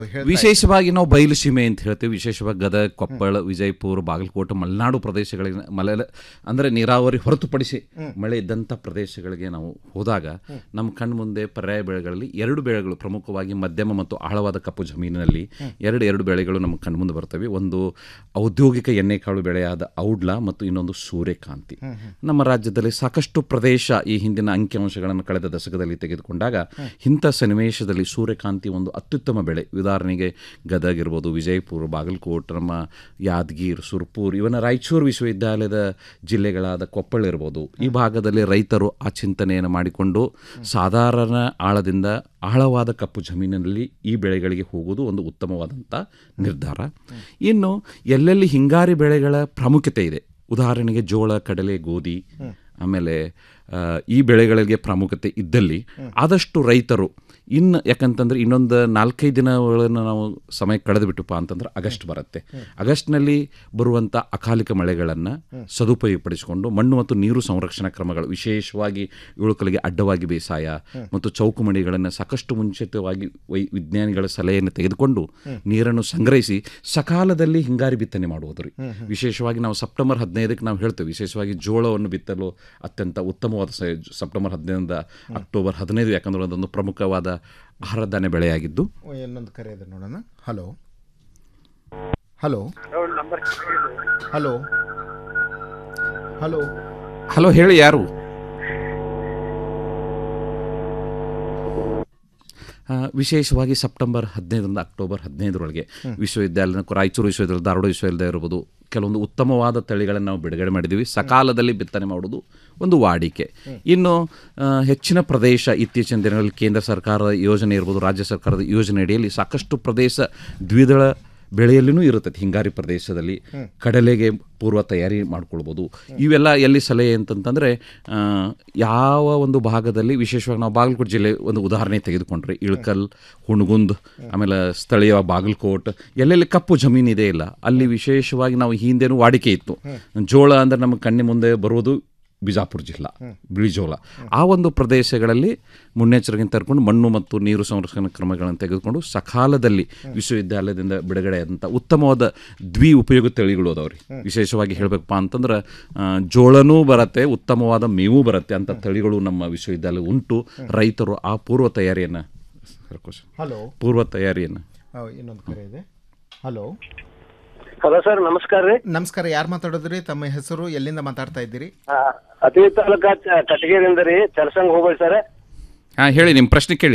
ಹೇಳ್ತಾ ವಿಶೇಷವಾಗಿ ನಾವು ಬಯಲು ಸೀಮೆ ಅಂತ ಹೇಳ್ತೀವಿ ವಿಶೇಷವಾಗಿ ಗದಗ ಕೊಪ್ಪಳ ವಿಜಯಪುರ ಬಾಗಲಕೋಟೆ ಮಲೆನಾಡು ಪ್ರದೇಶಗಳಿಗೆ ಮಲೆ ಅಂದರೆ ನೀರಾವರಿ ಹೊರತುಪಡಿಸಿ ಮಳೆ ಇದ್ದಂಥ ಪ್ರದೇಶಗಳಿಗೆ ನಾವು ಹೋದಾಗ ನಮ್ಮ ಕಣ್ಣು ಮುಂದೆ ಪರ್ಯಾಯ ಬೆಳೆಗಳಲ್ಲಿ ಎರಡು ಬೆಳೆಗಳು ಪ್ರಮುಖವಾಗಿ ಮಧ್ಯಮ ಮತ್ತು ಆಳವಾದ ಕಪ್ಪು ಜಮೀನಿನಲ್ಲಿ ಎರಡು ಎರಡು ಬೆಳೆಗಳು ನಮ್ಮ ಕಣ್ಣು ಮುಂದೆ ಬರ್ತವೆ ಒಂದು ಔದ್ಯೋಗಿಕ ಎಣ್ಣೆಕಾಳು ಬೆಳೆಯಾದ ಔಡ್ಲ ಮತ್ತು ಇನ್ನೊಂದು ಸೂರ್ಯಕಾಂತಿ ನಮ್ಮ ರಾಜ್ಯದಲ್ಲಿ ಸಾಕಷ್ಟು ಪ್ರದೇಶ ಈ ಹಿಂದಿನ ಅಂಕಿಅಂಶಗಳನ್ನು ಕಳೆದ ದಶಕದಲ್ಲಿ ತೆಗೆದುಕೊಂಡಾಗ ಇಂಥ ಸನ್ನಿವೇಶದಲ್ಲಿ ಸೂರ್ಯಕಾಂತಿ ಒಂದು ಅತ್ಯುತ್ತಮ ಬೆಳೆ ಉದಾಹರಣೆಗೆ ಗದಗ ಇರ್ಬೋದು ವಿಜಯಪುರ ಬಾಗಲಕೋಟ್ ನಮ್ಮ ಯಾದಗಿರ್ ಸುರ್ಪುರ್ ಇವನ ರಾಯಚೂರು ವಿಶ್ವವಿದ್ಯಾಲಯದ ಜಿಲ್ಲೆಗಳಾದ ಕೊಪ್ಪಳ ಇರ್ಬೋದು ಈ ಭಾಗದಲ್ಲಿ ರೈತರು ಆ ಚಿಂತನೆಯನ್ನು ಮಾಡಿಕೊಂಡು ಸಾಧಾರಣ ಆಳದಿಂದ ಆಳವಾದ ಕಪ್ಪು ಜಮೀನಿನಲ್ಲಿ ಈ ಬೆಳೆಗಳಿಗೆ ಹೋಗುವುದು ಒಂದು ಉತ್ತಮವಾದಂಥ ನಿರ್ಧಾರ ಇನ್ನು ಎಲ್ಲೆಲ್ಲಿ ಹಿಂಗಾರಿ ಬೆಳೆಗಳ ಪ್ರಾಮುಖ್ಯತೆ ಇದೆ ಉದಾಹರಣೆಗೆ ಜೋಳ ಕಡಲೆ ಗೋಧಿ ಆಮೇಲೆ ಆ, ಈ ಬೆಳೆಗಳಿಗೆ ಪ್ರಾಮುಖ್ಯತೆ ಇದ್ದಲ್ಲಿ ಆದಷ್ಟು ರೈತರು ಇನ್ನು ಯಾಕಂತಂದ್ರೆ ಇನ್ನೊಂದು ನಾಲ್ಕೈದು ದಿನಗಳನ್ನು ನಾವು ಸಮಯ ಕಳೆದು ಬಿಟ್ಟುಪ್ಪ ಅಂತಂದ್ರೆ ಆಗಸ್ಟ್ ಬರುತ್ತೆ ಆಗಸ್ಟ್ನಲ್ಲಿ ಬರುವಂಥ ಅಕಾಲಿಕ ಮಳೆಗಳನ್ನು ಸದುಪಯೋಗಪಡಿಸಿಕೊಂಡು ಮಣ್ಣು ಮತ್ತು ನೀರು ಸಂರಕ್ಷಣಾ ಕ್ರಮಗಳು ವಿಶೇಷವಾಗಿ ಇಳುಕಲಿಗೆ ಅಡ್ಡವಾಗಿ ಬೇಸಾಯ ಮತ್ತು ಚೌಕು ಮಣಿಗಳನ್ನು ಸಾಕಷ್ಟು ಮುಂಚಿತವಾಗಿ ವೈ ವಿಜ್ಞಾನಿಗಳ ಸಲಹೆಯನ್ನು ತೆಗೆದುಕೊಂಡು ನೀರನ್ನು ಸಂಗ್ರಹಿಸಿ ಸಕಾಲದಲ್ಲಿ ಹಿಂಗಾರಿ ಬಿತ್ತನೆ ಮಾಡುವುದು ರೀ ವಿಶೇಷವಾಗಿ ನಾವು ಸೆಪ್ಟೆಂಬರ್ ಹದಿನೈದಕ್ಕೆ ನಾವು ಹೇಳ್ತೇವೆ ವಿಶೇಷವಾಗಿ ಜೋಳವನ್ನು ಬಿತ್ತಲು ಅತ್ಯಂತ ಉತ್ತಮವಾದ ಸ- ಸೆಪ್ಟೆಂಬರ್ ಹದಿನೈದರಿಂದ ಅಕ್ಟೋಬರ್ ಹದಿನೈದು ಯಾಕಂದ್ರೆ ಅದೊಂದು ಪ್ರಮುಖವಾದ ಆಹಾರ ಧಾನ್ಯ ಬೆಳೆಯಾಗಿದ್ದು ಇನ್ನೊಂದು ಕರೆ ಇದೆ ನೋಡೋಣ hello hello hello hello hello ಹೇಳಿ ಯಾರು ಆ, ವಿಶೇಷವಾಗಿ ಸೆಪ್ಟೆಂಬರ್ ಹದಿನೈದರಿಂದ ಅಕ್ಟೋಬರ್ ಹದಿನೈದರೊಳಗೆ ವಿಶ್ವವಿದ್ಯಾಲಯ ರಾಯಚೂರು ವಿಶ್ವವಿದ್ಯಾಲಯ ಧಾರವಾಡ ವಿಶ್ವವಿದ್ಯಾಲಯ ಇರ್ಬೋದು ಕೆಲವೊಂದು ಉತ್ತಮವಾದ ತಳಿಗಳನ್ನು ನಾವು ಬಿಡುಗಡೆ ಮಾಡಿದ್ದೀವಿ ಸಕಾಲದಲ್ಲಿ ಬಿತ್ತನೆ ಮಾಡೋದು ಒಂದು ವಾಡಿಕೆ ಇನ್ನು ಆ, ಹೆಚ್ಚಿನ ಪ್ರದೇಶ ಇತ್ತೀಚಿನ ದಿನಗಳಲ್ಲಿ ಕೇಂದ್ರ ಸರ್ಕಾರದ ಯೋಜನೆ ಇರ್ಬೋದು ರಾಜ್ಯ ಸರ್ಕಾರದ ಯೋಜನೆ ಅಡಿಯಲ್ಲಿ ಸಾಕಷ್ಟು ಪ್ರದೇಶ ದ್ವಿದಳ ಬೆಳೆಯಲ್ಲಿನೂ ಇರುತ್ತದೆ ಹಿಂಗಾರಿ ಪ್ರದೇಶದಲ್ಲಿ ಕಡಲೆಗೆ ಪೂರ್ವ ತಯಾರಿ ಮಾಡ್ಕೊಳ್ಬೋದು ಇವೆಲ್ಲ ಎಲ್ಲಿ ಸಲಹೆ ಅಂತಂತಂದರೆ ಆ, ಯಾವ ಒಂದು ಭಾಗದಲ್ಲಿ ವಿಶೇಷವಾಗಿ ನಾವು ಬಾಗಲಕೋಟೆ ಜಿಲ್ಲೆ ಒಂದು ಉದಾಹರಣೆ ತೆಗೆದುಕೊಂಡ್ರೆ ಇಳ್ಕಲ್ ಹುಣಗುಂದ್ ಆಮೇಲೆ ಸ್ಥಳೀಯ ಬಾಗಲಕೋಟ್ ಎಲ್ಲೆಲ್ಲಿ ಕಪ್ಪು ಜಮೀನು ಇದೆ ಇಲ್ಲ ಅಲ್ಲಿ ವಿಶೇಷವಾಗಿ ನಾವು ಹಿಂದೆನೂ ವಾಡಿಕೆ ಇತ್ತು ಜೋಳ ಅಂದರೆ ನಮ್ಮ ಕಣ್ಣಿ ಮುಂದೆ ಬರುವುದು ಬಿಜಾಪುರ ಜಿಲ್ಲಾ ಬಿಳಿಜೋಳ ಆ ಒಂದು ಪ್ರದೇಶಗಳಲ್ಲಿ ಮುನ್ನೆಚ್ಚರಿಕೆ ತರ್ಕೊಂಡು ಮಣ್ಣು ಮತ್ತು ನೀರು ಸಂರಕ್ಷಣಾ ಕ್ರಮಗಳನ್ನು ತೆಗೆದುಕೊಂಡು ಸಕಾಲದಲ್ಲಿ ವಿಶ್ವವಿದ್ಯಾಲಯದಿಂದ ಬಿಡುಗಡೆಯಾದಂಥ ಉತ್ತಮವಾದ ದ್ವಿ ಉಪಯೋಗ ತಳಿಗಳು ಅದಾವ್ರಿ ವಿಶೇಷವಾಗಿ ಹೇಳಬೇಕಪ್ಪ ಅಂತಂದ್ರೆ ಆ, ಜೋಳನೂ ಬರುತ್ತೆ ಉತ್ತಮವಾದ ಮೇವು ಬರುತ್ತೆ ಅಂತ ತಳಿಗಳು ನಮ್ಮ ವಿಶ್ವವಿದ್ಯಾಲಯ ಉಂಟು ರೈತರು ಆ ಪೂರ್ವ ತಯಾರಿಯನ್ನು ಹಲೋ ಪೂರ್ವ ತಯಾರಿಯನ್ನು ಇನ್ನೊಂದು ಕರೆ ಇದೆ ಹಲೋ ಹಲೋ ಸರ್ ನಮಸ್ಕಾರ ರೀ ನಮಸ್ಕಾರ ಯಾರು ಮಾತಾಡೋದ್ರಿ ತಮ್ಮ ಹೆಸರು ಎಲ್ಲಿಂದ ಮಾತಾಡ್ತಾ ಇದ್ದೀರಿ ಅತಿ ತಾಲೂಕ ಕಟಗೇರಿಂದ ರೀ ಚರ್ಸಂಗ್ ಹೋಗ್ಬೇಡಿ ಸರ್ ಹಾಂ ಹೇಳಿ ನಿಮ್ಮ ಪ್ರಶ್ನೆ ಕೇಳಿ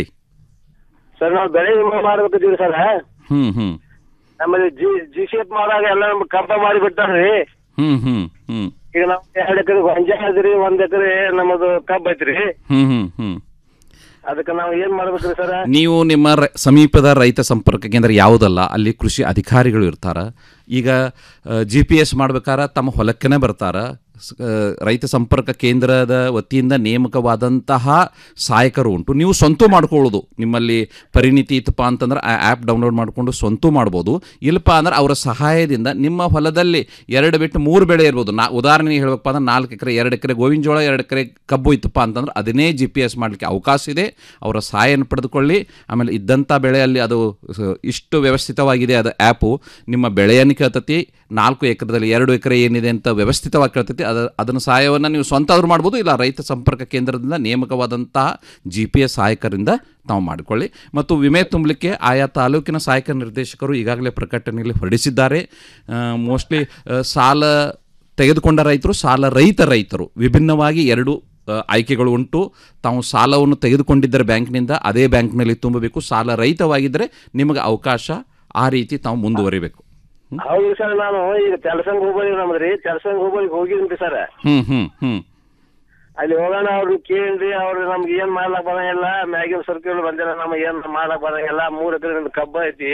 ಸರ್ ನಾವು ಬೆಳೆ ವಿಮೆ ಮಾಡ್ಬೇಕಿದ್ದೀವಿ ಸರ್ ಹ್ಞೂ ಹ್ಞೂ ನಮ್ಮಲ್ಲಿ ಜಿ ಜಿ ಸಿ ಎಫ್ ಮಾಡಾಗ ಎಲ್ಲ ನಮ್ಗೆ ಕಬ್ಬ ಮಾಡಿ ಬಿಟ್ಟಾರ್ರಿ ಹ್ಞೂ ಹ್ಞೂ ಹ್ಞೂ ಈಗ ನಾವು ಎರಡು ಎಕರೆ ಗೊಂಜಾಳ ಐತ್ರಿ ಒಂದ್ ಎಕರೆ ನಮ್ಮದು ಕಬ್ಬ ಐತ್ರಿ ಹ್ಞೂ ಹ್ಞೂ ಹ್ಞೂ ಅದಕ್ಕೆ ನಾವು ಏನ್ ಮಾಡ್ಬೇಕ್ರಿ ಸರ್ ನೀವು ನಿಮ್ಮ ರ- ಸಮೀಪದ ರೈತ ಸಂಪರ್ಕ ಕೇಂದ್ರ ಯಾವುದಲ್ಲ ಅಲ್ಲಿ ಕೃಷಿ ಅಧಿಕಾರಿಗಳು ಇರ್ತಾರ ಈಗ ಜಿ ಪಿ ಎಸ್ ಮಾಡ್ಬೇಕಾರೆ ತಮ್ಮ ಹೊಲಕ್ಕೇ ಬರ್ತಾರ ಸ್- ಆ, ರೈತ ಸಂಪರ್ಕ ಕೇಂದ್ರದ ವತಿಯಿಂದ ನೇಮಕವಾದಂತಹ ಸಹಾಯಕರು ಉಂಟು ನೀವು ಸ್ವಂತ ಮಾಡ್ಕೊಳ್ಳೋದು ನಿಮ್ಮಲ್ಲಿ ಪರಿಣಿತಿ ಇತ್ತಪ್ಪ ಅಂತಂದ್ರೆ ಆ ಆ್ಯಪ್ ಡೌನ್ಲೋಡ್ ಮಾಡಿಕೊಂಡು ಸ್ವಂತ ಮಾಡ್ಬೋದು ಇಲ್ಲಪ್ಪ ಅಂದ್ರೆ ಅವರ ಸಹಾಯದಿಂದ ನಿಮ್ಮ ಹೊಲದಲ್ಲಿ ಎರಡು ಬಿಟ್ಟು ಮೂರು ಬೆಳೆ ಇರ್ಬೋದು ನಾ ಉದಾಹರಣೆಗೆ ಹೇಳಬೇಕಪ್ಪ ಅಂದ್ರೆ ನಾಲ್ಕು ಎಕರೆ ಎರಡು ಎಕರೆ ಗೋವಿನ ಜೋಳ ಎರಡು ಎಕರೆ ಕಬ್ಬು ಇತ್ತಪ್ಪ ಅಂತಂದ್ರೆ ಅದನ್ನೇ ಜಿ ಪಿ ಎಸ್ ಮಾಡಲಿಕ್ಕೆ ಅವಕಾಶ ಇದೆ ಅವರ ಸಹಾಯನ ಪಡೆದುಕೊಳ್ಳಿ ಆಮೇಲೆ ಇದ್ದಂಥ ಬೆಳೆಯಲ್ಲಿ ಅದು ಸ- ಇಷ್ಟು ವ್ಯವಸ್ಥಿತವಾಗಿದೆ ಅದು ಆ್ಯಪು ನಿಮ್ಮ ಬೆಳೆಯನ್ನು ಕೇಳ್ತತಿ ನಾಲ್ಕು ಎಕರೆದಲ್ಲಿ ಎರಡು ಎಕರೆ ಏನಿದೆ ಅಂತ ವ್ಯವಸ್ಥಿತವಾಗಿ ಕೇಳ್ತೈತಿ ಅದ ಅದನ್ನ ಸಹಾಯವನ್ನು ನೀವು ಸ್ವಂತ ಆದ್ರೂ ಮಾಡ್ಬೋದು ಇಲ್ಲ ರೈತ ಸಂಪರ್ಕ ಕೇಂದ್ರದಿಂದ ನೇಮಕವಾದಂತಹ ಜಿ ಪಿ ಎಸ್ ಸಹಾಯಕರಿಂದ ತಾವು ಮಾಡಿಕೊಳ್ಳಿ ಮತ್ತು ವಿಮೆ ತುಂಬಲಿಕ್ಕೆ ಆಯಾ ತಾಲೂಕಿನ ಸಹಾಯಕ ನಿರ್ದೇಶಕರು ಈಗಾಗಲೇ ಪ್ರಕಟಣೆಯಲ್ಲಿ ಹೊರಡಿಸಿದ್ದಾರೆ ಮೋಸ್ಟ್ಲಿ ಸಾಲ ತೆಗೆದುಕೊಂಡ ರೈತರು ಸಾಲ ರಹಿತ ರೈತರು ವಿಭಿನ್ನವಾಗಿ ಎರಡು ಆ, ಆಯ್ಕೆಗಳು ಉಂಟು ತಾವು ಸಾಲವನ್ನು ತೆಗೆದುಕೊಂಡಿದ್ದರೆ ಬ್ಯಾಂಕ್ನಿಂದ ಅದೇ ಬ್ಯಾಂಕ್ನಲ್ಲಿ ತುಂಬಬೇಕು ಸಾಲ ರಹಿತವಾಗಿದ್ದರೆ ನಿಮಗೆ ಅವಕಾಶ ಆ ರೀತಿ ತಾವು ಮುಂದುವರಿಬೇಕು ಹೌದು ಸರ್ ನಾನು ಈಗ ಚರ್ಸಂಗ್ ಹೋಗ್ಬೇಡಿ ನಮ್ದ್ರಿ ಚರ್ಸಂಗ್ ಹೋಗ್ಬೇಡಿ ಹೋಗಿದ್ರಿ ಸರ್ ಹ್ಞೂ ಹ್ಞೂ ಹ್ಞೂ ಅಲ್ಲಿ ಹೋಗೋಣ ಅವ್ರನ್ನ ಕೇಳ್ರಿ ಅವ್ರು ನಮ್ಗೆ ಏನ್ ಮಾಡ್ಲಕ್ ಬರಂಗಿಲ್ಲ ಮ್ಯಾಗಿನ ಸರ್ಕಲ್ ಬಂದಿಲ್ಲ ನಮ್ಗೆ ಏನ್ ಮಾಡ್ಲಕ್ ಬರಂಗಿಲ್ಲ ಮೂರ್ ಎಕರೆ ನಿಮ್ದು ಕಬ್ಬ ಐತಿ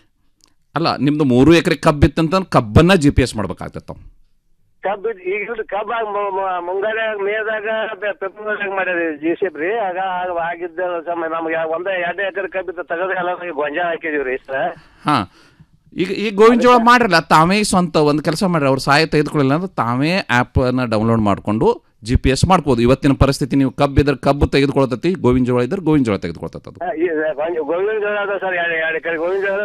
ಅಲ್ಲ ನಿಮ್ಮದು ಮೂರು ಎಕರೆ ಕಬ್ಬಿತ್ತಂತ ಕಬ್ಬನ್ನು ಜಿ ಪಿ ಎಸ್ ಮಾಡ್ಬೇಕಾಗ್ತದೆ ತಾವು ಕಬ್ಬ ಈಗ ಇಲ್ರಿ ಕಬ್ಬ ಮುಂಗಾರ ಮೇದಾಗ ಫೆಬ್ರವರಿಯಾಗ ಮಾಡ್ಯಾರ ಜಿ ಸಿ ರೀ ಆಗ ಆಗ ಆಗಿದ್ದ ಸಮಯ ನಮ್ಗೆ ಒಂದ ಎರಡ್ ಎಕರೆ ಕಬ್ಬಿತ್ತ ತೆಗೆದ ಎಲ್ಲ ಗೊಂಜಾಳ ಹಾಕಿದೀವ್ರಿ ಸರ್ ಹಾಂ ಈಗ ಈ ಗೋವಿನ ಜೋಳ ಮಾಡಿರಲ್ಲ ತಾವೇ ಸ್ವಂತ ಒಂದು ಕೆಲಸ ಮಾಡ್ರಿ ಅವ್ರ ಸಹಾಯ ತೆಗೆದುಕೊಳ್ಳಿಲ್ಲ ಅಂದ್ರೆ ತಾವೇ ಆ್ಯಪನ್ನು ಡೌನ್ಲೋಡ್ ಮಾಡಿಕೊಂಡು ಜಿ ಪಿ ಎಸ್ ಮಾಡ್ಬೋದು ಇವತ್ತಿನ ಪರಿಸ್ಥಿತಿ ನೀವು ಕಬ್ಬು ಇದ್ರೆ ಕಬ್ಬು ತೆಗೆದುಕೊಳ್ತತಿ ಗೋವಿನ ಜೋಳ ಇದ್ರೆ ಗೋವಿನ ಜೋಳ ತೆಗೆದುಕೊಳ್ತದೆ ಅದು ಗೋವಿಂದ ಜೋಳ ಅದ ಸರ್ ಎರಡು ಎರಡು ಎಕರೆ ಗೋವಿಂದ ಜೋಳ